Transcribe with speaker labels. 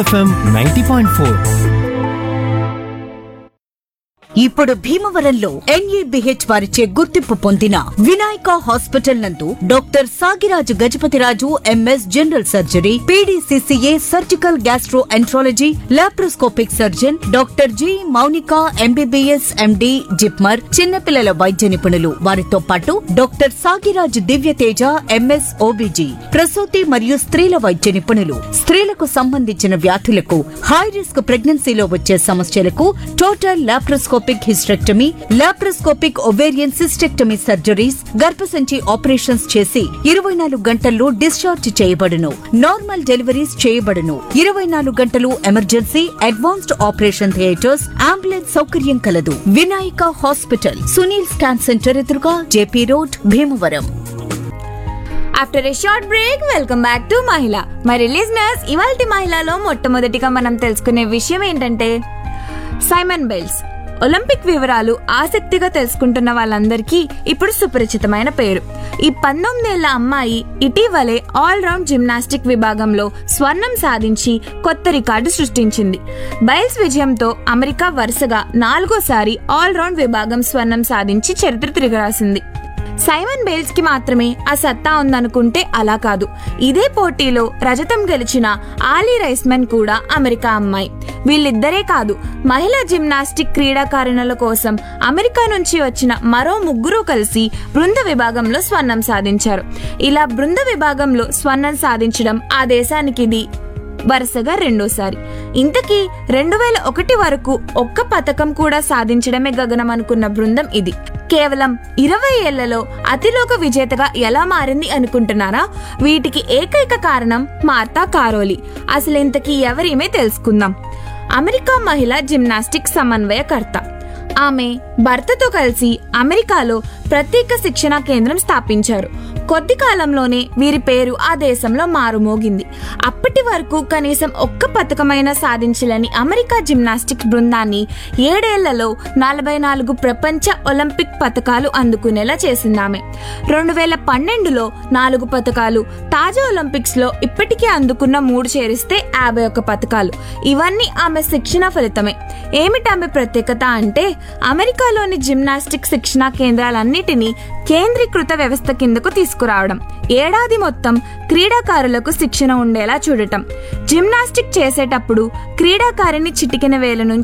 Speaker 1: FM ninety point four
Speaker 2: ఇప్పుడు భీమవరంలో NABH వారిచే గుర్తింపు పొందిన వినాయక హాస్పిటల్ నందు doctor Sagiraju Gajapathiraju MS general surgery PDCCA surgical gastroenterology laparoscopic surgeon doctor G Mounika MBBS MD JIPMER చిన్నపిల్లల వైద్య నిపుణులు వారితో పాటు doctor Sagiraju Divyateja MS OBG ప్రసూతి మరియు స్త్రీల వైద్య నిపుణులు స్త్రీలకు సంబంధించిన వ్యాధులకు హై రిస్క్ ప్రెగ్నెన్సీలో వచ్చే సమస్యలకు total laparoscopic hysterectomy laparoscopic ovarian cystectomy surgeries గర్భసంచి ఆపరేషన్స్ చేసి ఇరవై నాలుగు గంటల్లో డిశ్చార్జ్ చేయబడును నార్మల్ డెలివరీస్ చేయబడును ఇరవై నాలుగు గంటలు emergency advanced operation theatres ambulance సౌకర్యం కలదు Vinayaka hospital Sunil scan centre ఎదురుగా JP road Bhimavaram
Speaker 3: after a short break welcome back to Mahila మరి లిజనర్స్ ఇవాల్టి మహిళలో మొట్టమొదటిగా మనం తెలుసుకునే విషయం ఏంటంటే సైమన్ బెల్స్ ఒలింపిక్ వివరాలు ఆసక్తిగా తెలుసుకుంటున్న వాళ్ళందరికీ ఇప్పుడు సుపరిచితమైన పేరు ఈ పంతొమ్మిదేళ్ల అమ్మాయి ఇటీవలే ఆల్ రౌండ్ జిమ్నాస్టిక్ విభాగంలో స్వర్ణం సాధించి కొత్త రికార్డు సృష్టించింది బైల్స్ విజయంతో అమెరికా వరుసగా నాలుగోసారి ఆల్ రౌండ్ విభాగం స్వర్ణం సాధించి చరిత్ర తిరగరాసింది సైమన్ బేల్స్ కి మాత్రమే ఆ సత్తా ఉందనుకుంటే అలా కాదు ఇదే పోటీలో రజతం గెలిచిన ఆలీ రైస్మన్ కూడా అమెరికా అమ్మాయి వీళ్ళిద్దరే కాదు మహిళా జిమ్నాస్టిక్ క్రీడాకారిణుల కోసం అమెరికా నుంచి వచ్చిన మరో ముగ్గురు కలిసి బృంద విభాగంలో స్వర్ణం సాధించారు ఇలా బృంద విభాగంలో స్వర్ణం సాధించడం ఆ దేశానికి ఇది వరుసగా రెండోసారి ఇంతకీ రెండు వేల ఒకటి వరకు ఒక్క పథకం కూడా సాధించడమే గగనం అనుకున్న బృందం ఇది కేవలం ఇరవై ఏళ్లలో అతిలోక విజేతగా ఎలా మారింది అనుకుంటున్నారా వీటికి ఏకైక కారణం మార్తా కారోలి అసలు ఇంతకీ ఎవరిమే తెలుసుకుందాం అమెరికా మహిళా జిమ్నాస్టిక్ సమన్వయకర్త ఆమె భర్తతో కలిసి అమెరికాలో ప్రత్యేక శిక్షణా కేంద్రం స్థాపించారు కొద్ది కాలంలోనే వీరి పేరు ఆ దేశంలో మారుమోగింది అప్పటి వరకు కనీసం ఒక్క పథకమైన సాధించలేని అమెరికా జిమ్నాస్టిక్స్ బృందాన్ని ఏడేళ్లలో నలభై నాలుగు ప్రపంచ ఒలింపిక్ పథకాలు అందుకునేలా చేసింది ఆమె రెండు వేల పన్నెండులో నాలుగు పథకాలు తాజా ఒలింపిక్స్ లో ఇప్పటికే అందుకున్న మూడు చేరిస్తే యాభై ఒక్క పథకాలు ఇవన్నీ ఆమె శిక్షణ ఫలితమే ఏమిటి ఆమె ప్రత్యేకత అంటే అమెరికాలోని జిమ్నాస్టిక్ శిక్షణా కేంద్రాలన్నిటినీ కేంద్రీకృత వ్యవస్థ కిందకు తీసుకురావడం ఏడాది మొత్తం క్రీడాకారులకు శిక్షణ ఉండేలా చూడటం జిమ్నాస్టిక్ చేసేటప్పుడు క్రీడాకారిని చిటికెన వేల నుంచి